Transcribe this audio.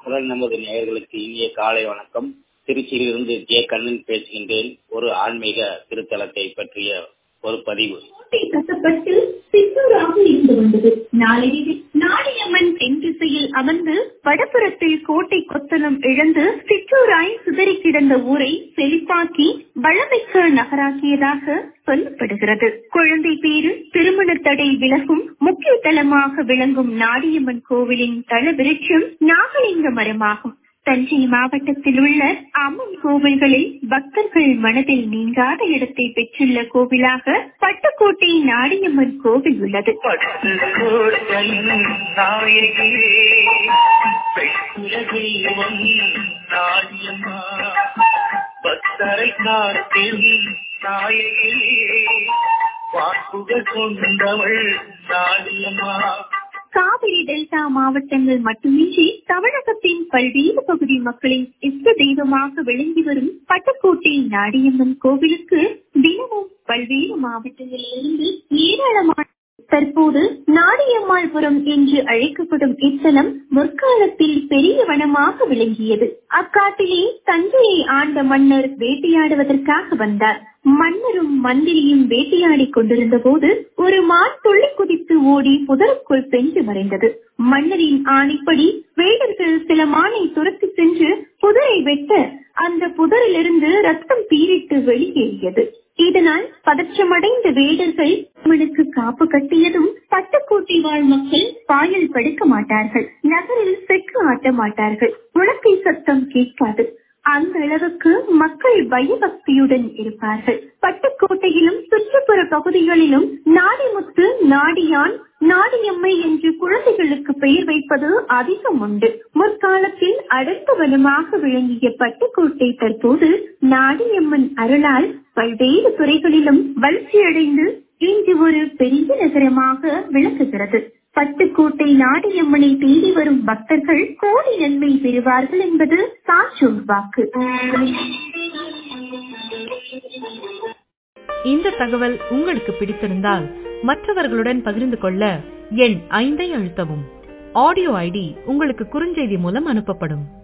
குரல் நமது நேயர்களுக்கு இனிய காலை வணக்கம் திருச்சியிலிருந்து ஜே கண்ணன் பேசுகின்றேன் ஒரு ஆன்மீக திருத்தலத்தை பற்றிய ஒரு பதிவு கட்டப்பட்டு சிற்றூராக இருந்து வந்தது நாளடைவில் நாடியம்மன் தென் திசையில் அமர்ந்து வடபுறத்தில் கோட்டை கொத்தளம் இழந்து சிற்றூராய் சிதறி கிடந்த ஊரை செழிப்பாக்கி வளமிக்க நகராக்கியதாக சொல்லப்படுகிறது குழந்தை பேரு திருமண தடை விலகும் முக்கிய தலமாக விளங்கும் நாடியம்மன் கோவிலின் தல விருட்சம் நாகலிங்க மரமாகும் தஞ்சை மாவட்டத்தில் உள்ள அம்மன் கோவில்களில் பக்தர்கள் மனதில் நீங்காத இடத்தை பெற்றுள்ள கோவிலாக பட்டுக்கோட்டை நாடியம்மன் கோவில் உள்ளது பக்தரை காத்தில் நாயகி வாக்குகள் கொண்டவள் நாடியம்மா காவிரி டெல்டா மாவட்டங்கள் மட்டுமின்றி தமிழகத்தின் பல்வேறு பகுதி மக்களின் இஷ்ட தெய்வமாக விளங்கி வரும் பட்டுக்கோட்டை நாடியம்மன் கோவிலுக்கு தினமும் பல்வேறு மாவட்டங்களிலிருந்து ஏராளமான தற்போது நாடியம்மாள்புரம் என்று அழைக்கப்படும் இத்தலம் முற்காலத்தில் பெரிய வனமாக விளங்கியது அக்காட்டிலே தஞ்சையை ஆண்ட மன்னர் வேட்டையாடுவதற்காக வந்தார் மன்னரும் மந்திரியும் வேட்டையாடி கொண்டிருந்த போது ஒரு மான் துள்ளி குதித்து ஓடி புதருக்குள் சென்று மறைந்தது மன்னரின் ஆணைப்படி வேடர்கள் சில மானை துரத்தி சென்று புதரை வெட்ட அந்த புதரிலிருந்து ரத்தம் பீரிட்டு வெளியேறியது இதனால் பதற்றமடைந்த வேடர்கள் அவனுக்கு காப்பு கட்டியதும் பட்டுக்கோட்டை வாழ் மக்கள் பாயல் படுக்க மாட்டார்கள் நகரில் செக்கு ஆட்ட மாட்டார்கள் முழக்கை சத்தம் கேட்காது அந்த அளவுக்கு மக்கள் பயபக்தியுடன் இருப்பார்கள் பட்டுக்கோட்டையிலும் சுற்றுப்புற பகுதிகளிலும் நாடிமுத்து நாடியான் நாடியம்மை என்று குழந்தைகளுக்கு பெயர் வைப்பது அதிகம் உண்டு முற்காலத்தில் அடர்ந்த வனமாக விளங்கிய பட்டுக்கோட்டை தற்போது நாடியம்மன் அருளால் பல்வேறு துறைகளிலும் வளர்ச்சியடைந்து இன்று ஒரு பெரிய நகரமாக விளக்குகிறது பட்டுக்கோட்டை நாடியம்மனை தேடி வரும் பக்தர்கள் கோடி நன்மை பெறுவார்கள் என்பது சாற்றோர் வாக்கு இந்த தகவல் உங்களுக்கு பிடித்திருந்தால் மற்றவர்களுடன் பகிர்ந்து கொள்ள எண் ஐந்தை அழுத்தவும் ஆடியோ ஐடி உங்களுக்கு குறுஞ்செய்தி மூலம் அனுப்பப்படும்